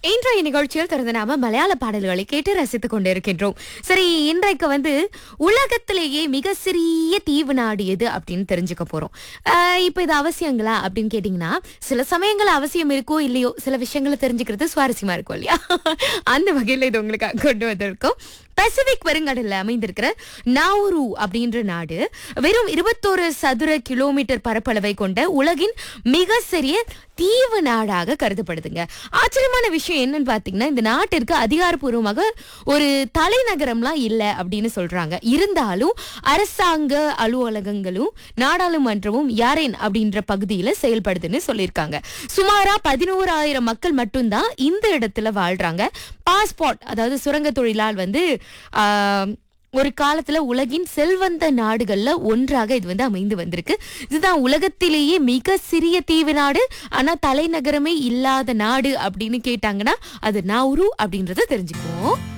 இன்றைய நிகழ்ச்சியில் திறந்த நாம மலையாள பாடல்களை கேட்டு ரசித்துக் கொண்டிருக்கின்றோம் சரி இன்றைக்கு வந்து உலகத்திலேயே மிக சிறிய தீவு நாடு எது அப்படின்னு தெரிஞ்சுக்க போறோம் ஆஹ் இப்ப இது அவசியங்களா அப்படின்னு கேட்டீங்கன்னா சில சமயங்கள் அவசியம் இருக்கோ இல்லையோ சில விஷயங்களை தெரிஞ்சுக்கிறது சுவாரஸ்யமா இருக்கும் இல்லையா அந்த வகையில இது உங்களுக்கு கொண்டு வந்திருக்கோம் பசிபிக் பெருங்கடல்ல அமைந்திருக்கிற நாவுரு அப்படின்ற நாடு வெறும் இருபத்தோரு சதுர கிலோமீட்டர் பரப்பளவை கொண்ட உலகின் மிக சிறிய தீவு நாடாக கருதப்படுதுங்க ஆச்சரியமான விஷயம் என்னன்னு பாத்தீங்கன்னா இந்த நாட்டிற்கு அதிகாரப்பூர்வமாக ஒரு தலைநகரம்லாம் இல்லை அப்படின்னு சொல்றாங்க இருந்தாலும் அரசாங்க அலுவலகங்களும் நாடாளுமன்றமும் யாரேன் அப்படின்ற பகுதியில செயல்படுதுன்னு சொல்லியிருக்காங்க சுமாரா பதினோராயிரம் மக்கள் மட்டும்தான் இந்த இடத்துல வாழ்றாங்க பாஸ்போர்ட் அதாவது சுரங்க தொழிலால் வந்து ஆஹ், ஒரு காலத்துல உலகின் செல்வந்த நாடுகள்ல ஒன்றாக இது வந்து அமைந்து வந்திருக்கு இதுதான் உலகத்திலேயே மிக சிறிய தீவு நாடு ஆனா தலைநகரமே இல்லாத நாடு அப்படின்னு கேட்டாங்கன்னா அது நாவுரு அப்படின்றத தெரிஞ்சுக்குவோம்